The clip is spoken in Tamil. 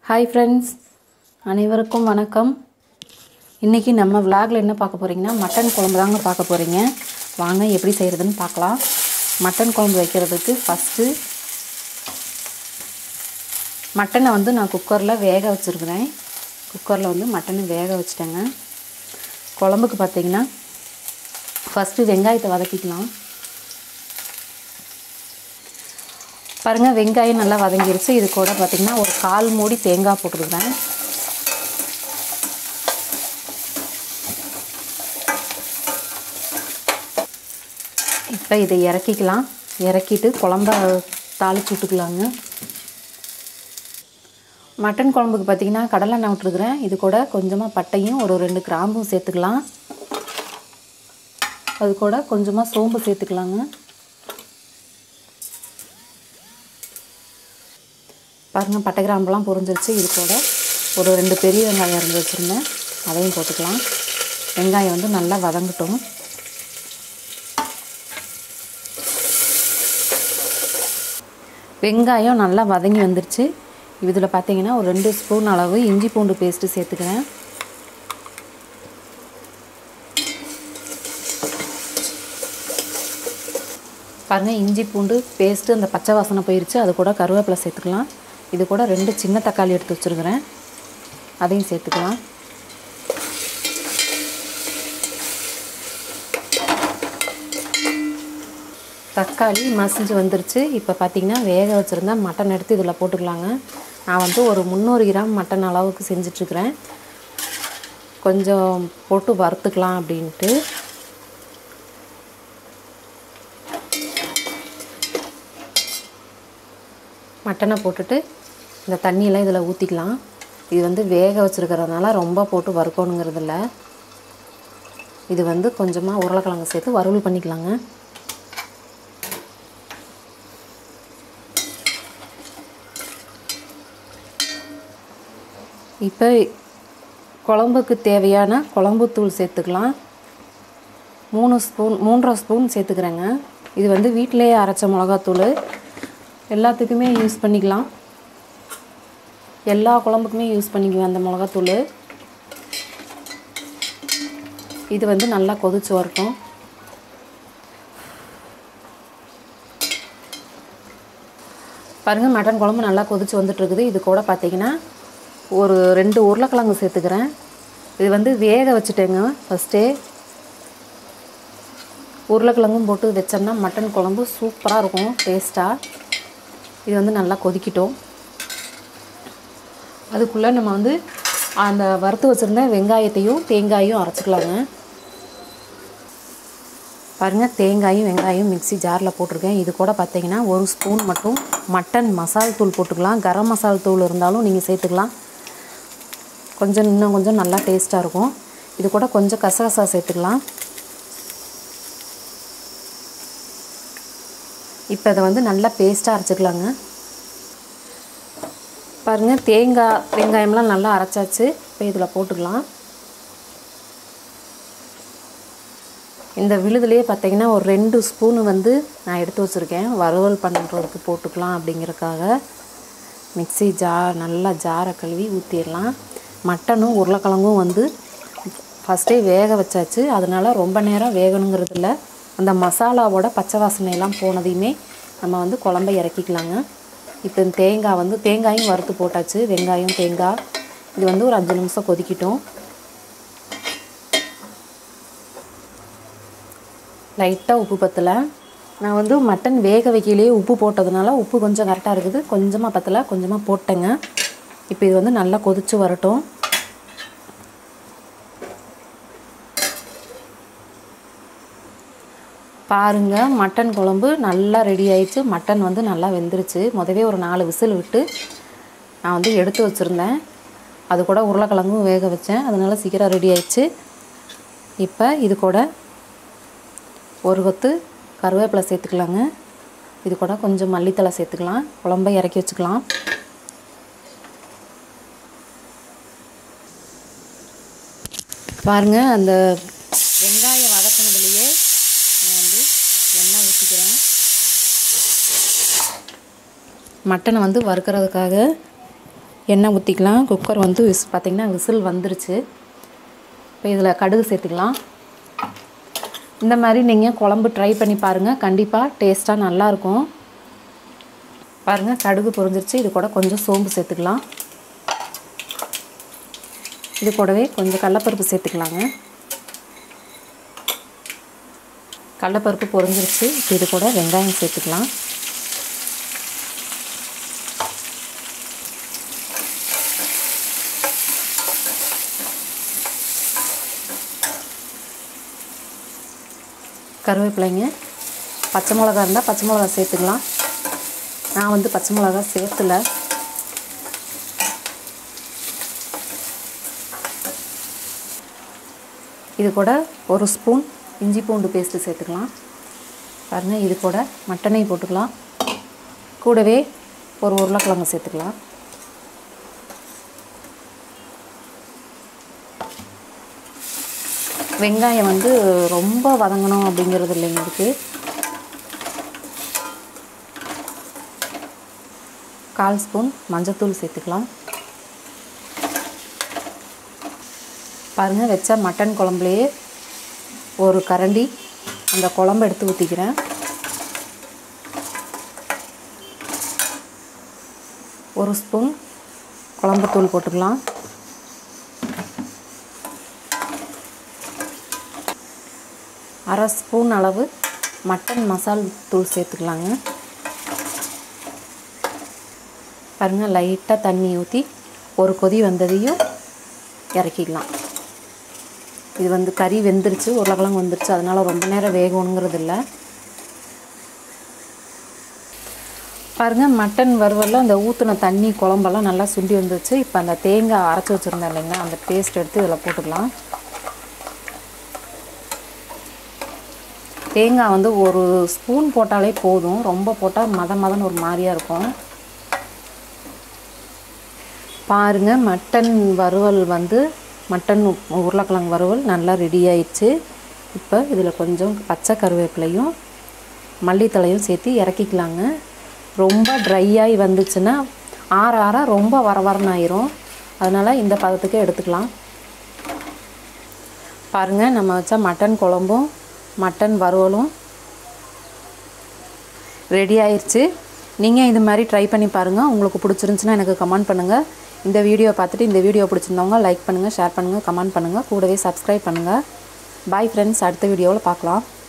ஹாய் ஃப்ரெண்ட்ஸ் அனைவருக்கும் வணக்கம் இன்றைக்கி நம்ம விலாகில் என்ன பார்க்க போகிறீங்கன்னா மட்டன் குழம்பு தாங்க பார்க்க போகிறீங்க வாங்க எப்படி செய்கிறதுன்னு பார்க்கலாம் மட்டன் குழம்பு வைக்கிறதுக்கு ஃபஸ்ட்டு மட்டனை வந்து நான் குக்கரில் வேக வச்சுருக்கிறேன் குக்கரில் வந்து மட்டனை வேக வச்சுட்டேங்க குழம்புக்கு பார்த்தீங்கன்னா ஃபஸ்ட்டு வெங்காயத்தை வதக்கிக்கலாம் பாருங்கள் வெங்காயம் நல்லா வதங்கிருச்சு இது கூட பார்த்திங்கன்னா ஒரு கால் மூடி தேங்காய் போட்டுருக்குறேன் இப்போ இதை இறக்கிக்கலாம் இறக்கிட்டு குழம்ப தாளிச்சு விட்டுக்கலாங்க மட்டன் குழம்புக்கு பார்த்திங்கன்னா கடலெண்ணெய் விட்டுருக்குறேன் இது கூட கொஞ்சமாக பட்டையும் ஒரு ரெண்டு கிராம்பும் சேர்த்துக்கலாம் அது கூட கொஞ்சமாக சோம்பு சேர்த்துக்கலாங்க பாருங்கள் பட்டை கிராம்பெலாம் பொரிஞ்சிருச்சு இது கூட ஒரு ரெண்டு பெரிய வெங்காயம் இருந்து வச்சுருந்தேன் அதையும் போட்டுக்கலாம் வெங்காயம் வந்து நல்லா வதங்கட்டும் வெங்காயம் நல்லா வதங்கி வந்துருச்சு இதில் பார்த்தீங்கன்னா ஒரு ரெண்டு ஸ்பூன் அளவு இஞ்சி பூண்டு பேஸ்ட்டு சேர்த்துக்கிறேன் பாருங்கள் இஞ்சி பூண்டு பேஸ்ட்டு அந்த பச்சை வாசனை போயிடுச்சு அது கூட கருவேப்பிலை சேர்த்துக்கலாம் இது கூட ரெண்டு சின்ன தக்காளி எடுத்து வச்சுருக்கிறேன் அதையும் சேர்த்துக்கலாம் தக்காளி மசிஞ்சு வந்துருச்சு இப்போ பார்த்திங்கன்னா வேக வச்சுருந்தா மட்டன் எடுத்து இதில் போட்டுக்கலாங்க நான் வந்து ஒரு முந்நூறு கிராம் மட்டன் அளவுக்கு செஞ்சிட்ருக்கிறேன் கொஞ்சம் போட்டு வறுத்துக்கலாம் அப்படின்ட்டு மட்டனை போட்டுட்டு இந்த தண்ணியெல்லாம் இதில் ஊற்றிக்கலாம் இது வந்து வேக வச்சுருக்கிறதுனால ரொம்ப போட்டு வறுக்கணுங்கிறது இல்லை இது வந்து கொஞ்சமாக உருளைக்கிழங்கு சேர்த்து வறுவல் பண்ணிக்கலாங்க இப்போ குழம்புக்கு தேவையான குழம்புத்தூள் சேர்த்துக்கலாம் மூணு ஸ்பூன் மூன்றரை ஸ்பூன் சேர்த்துக்கிறேங்க இது வந்து வீட்டிலேயே அரைச்ச மிளகாத்தூள் எல்லாத்துக்குமே யூஸ் பண்ணிக்கலாம் எல்லா குழம்புக்குமே யூஸ் பண்ணிக்குவேன் அந்த மிளகாத்தூள் இது வந்து நல்லா கொதிச்சு வரட்டும் பாருங்கள் மட்டன் குழம்பு நல்லா கொதிச்சு வந்துட்டுருக்குது இது கூட பார்த்தீங்கன்னா ஒரு ரெண்டு உருளைக்கிழங்கு சேர்த்துக்கிறேன் இது வந்து வேக வச்சுட்டேங்க ஃபஸ்ட்டே உருளைக்கிழங்கும் போட்டு வச்சோம்னா மட்டன் குழம்பு சூப்பராக இருக்கும் டேஸ்ட்டாக இது வந்து நல்லா கொதிக்கிட்டோம் அதுக்குள்ளே நம்ம வந்து அந்த வறுத்து வச்சுருந்த வெங்காயத்தையும் தேங்காயும் அரைச்சிக்கலாங்க பாருங்கள் தேங்காயும் வெங்காயம் மிக்சி ஜாரில் போட்டிருக்கேன் இது கூட பார்த்தீங்கன்னா ஒரு ஸ்பூன் மட்டும் மட்டன் மசால் தூள் போட்டுக்கலாம் கரம் மசால் தூள் இருந்தாலும் நீங்கள் சேர்த்துக்கலாம் கொஞ்சம் இன்னும் கொஞ்சம் நல்லா டேஸ்ட்டாக இருக்கும் இது கூட கொஞ்சம் கசகசா சேர்த்துக்கலாம் இப்போ இதை வந்து நல்லா பேஸ்ட்டாக அரைச்சிக்கலாங்க பாருங்கள் தேங்காய் வெங்காயம்லாம் நல்லா அரைச்சாச்சு இப்போ இதில் போட்டுக்கலாம் இந்த விழுதுலேயே பார்த்தீங்கன்னா ஒரு ரெண்டு ஸ்பூனு வந்து நான் எடுத்து வச்சுருக்கேன் வறுவல் பண்ணுறதுக்கு போட்டுக்கலாம் அப்படிங்கிறக்காக மிக்சி ஜார் நல்லா ஜாரை கழுவி ஊற்றிடலாம் மட்டனும் உருளைக்கிழங்கும் வந்து ஃபஸ்ட்டே வேக வச்சாச்சு அதனால் ரொம்ப நேரம் வேகணுங்கிறது இல்லை அந்த மசாலாவோட பச்சை வாசனையெல்லாம் போனதையுமே நம்ம வந்து குழம்ப இறக்கிக்கலாங்க இப்போ இந்த தேங்காய் வந்து தேங்காயும் வறுத்து போட்டாச்சு வெங்காயம் தேங்காய் இது வந்து ஒரு அஞ்சு நிமிஷம் கொதிக்கிட்டோம் லைட்டாக உப்பு பத்தலை நான் வந்து மட்டன் வேக வைக்கலையே உப்பு போட்டதுனால உப்பு கொஞ்சம் கரெக்டாக இருக்குது கொஞ்சமாக பத்தலை கொஞ்சமாக போட்டேங்க இப்போ இது வந்து நல்லா கொதித்து வரட்டும் பாருங்கள் மட்டன் குழம்பு நல்லா ரெடி ஆயிடுச்சு மட்டன் வந்து நல்லா வெந்துருச்சு முதவே ஒரு நாலு விசில் விட்டு நான் வந்து எடுத்து வச்சுருந்தேன் அது கூட உருளைக்கிழங்கும் வேக வச்சேன் அதனால் சீக்கிரம் ரெடி ஆயிடுச்சு இப்போ இது கூட ஒரு கொத்து கருவேப்பிலை சேர்த்துக்கலாங்க இது கூட கொஞ்சம் மல்லித்தலை சேர்த்துக்கலாம் குழம்ப இறக்கி வச்சுக்கலாம் பாருங்கள் அந்த வெங்காயம் வதக்கினதுலேயே நான் வந்து எண்ணெய் ஊற்றிக்கிறேன் மட்டனை வந்து வறுக்கிறதுக்காக எண்ணெய் ஊற்றிக்கலாம் குக்கர் வந்து விஸ் பார்த்திங்கன்னா விசில் வந்துருச்சு இப்போ இதில் கடுகு சேர்த்துக்கலாம் இந்த மாதிரி நீங்கள் குழம்பு ட்ரை பண்ணி பாருங்கள் கண்டிப்பாக டேஸ்ட்டாக நல்லாயிருக்கும் பாருங்கள் கடுகு பொரிஞ்சிருச்சு இது கூட கொஞ்சம் சோம்பு சேர்த்துக்கலாம் இது கூடவே கொஞ்சம் கடலப்பருப்பு சேர்த்துக்கலாங்க கடலப்பருப்பு பொரிஞ்சிருச்சு இப்போ இது கூட வெங்காயம் சேர்த்துக்கலாம் கருவேப்பிலைங்க பச்சை மிளகா இருந்தால் பச்சை மிளகா சேர்த்துக்கலாம் நான் வந்து பச்சை மிளகா சேர்த்துல இது கூட ஒரு ஸ்பூன் இஞ்சி பூண்டு பேஸ்ட்டு சேர்த்துக்கலாம் பாருங்கள் இது கூட மட்டனை போட்டுக்கலாம் கூடவே ஒரு உருளைக்கிழங்கு சேர்த்துக்கலாம் வெங்காயம் வந்து ரொம்ப வதங்கணும் அப்படிங்கிறது இல்லைங்க இதுக்கு கால் ஸ்பூன் மஞ்சத்தூள் சேர்த்துக்கலாம் பாருங்கள் வச்ச மட்டன் குழம்புலையே ஒரு கரண்டி அந்த குழம்பு எடுத்து ஊற்றிக்கிறேன் ஒரு ஸ்பூன் குழம்புத்தூள் போட்டுக்கலாம் அரை ஸ்பூன் அளவு மட்டன் மசால் தூள் சேர்த்துக்கலாங்க பாருங்கள் லைட்டாக தண்ணி ஊற்றி ஒரு கொதி வந்ததையும் இறக்கிடலாம் இது வந்து கறி வெந்துருச்சு உருளைக்கிழங்கு வந்துருச்சு அதனால் ரொம்ப நேரம் வேகணுங்கிறது இல்லை பாருங்கள் மட்டன் வறுவலில் அந்த ஊற்றின தண்ணி குழம்பெல்லாம் நல்லா சுண்டி வந்துருச்சு இப்போ அந்த தேங்காய் அரைச்சி வச்சுருந்தேன் இல்லைங்களா அந்த பேஸ்ட் எடுத்து இதில் போட்டுக்கலாம் தேங்காய் வந்து ஒரு ஸ்பூன் போட்டாலே போதும் ரொம்ப போட்டால் மத மதன்னு ஒரு மாதிரியாக இருக்கும் பாருங்கள் மட்டன் வறுவல் வந்து மட்டன் உருளைக்கிழங்கு வறுவல் நல்லா ரெடி ஆயிடுச்சு இப்போ இதில் கொஞ்சம் பச்சை கருவேப்பிலையும் மல்லித்தலையும் சேர்த்து இறக்கிக்கலாங்க ரொம்ப ட்ரையாகி வந்துச்சுன்னா ஆற ஆற ரொம்ப வர வரன்னு ஆயிரும் அதனால் இந்த பதத்துக்கு எடுத்துக்கலாம் பாருங்கள் நம்ம வச்ச மட்டன் குழம்பும் மட்டன் வறுவலும் ரெடி ஆயிடுச்சு நீங்கள் இது மாதிரி ட்ரை பண்ணி பாருங்கள் உங்களுக்கு பிடிச்சிருந்துச்சுன்னா எனக்கு கமெண்ட் பண்ணுங்கள் இந்த வீடியோ பார்த்துட்டு இந்த வீடியோ பிடிச்சிருந்தவங்க லைக் பண்ணுங்கள் ஷேர் பண்ணுங்கள் கமெண்ட் பண்ணுங்கள் கூடவே சப்ஸ்கிரைப் பண்ணுங்கள் பாய் ஃப்ரெண்ட்ஸ் அடுத்த வீடியோவில் பார்க்கலாம்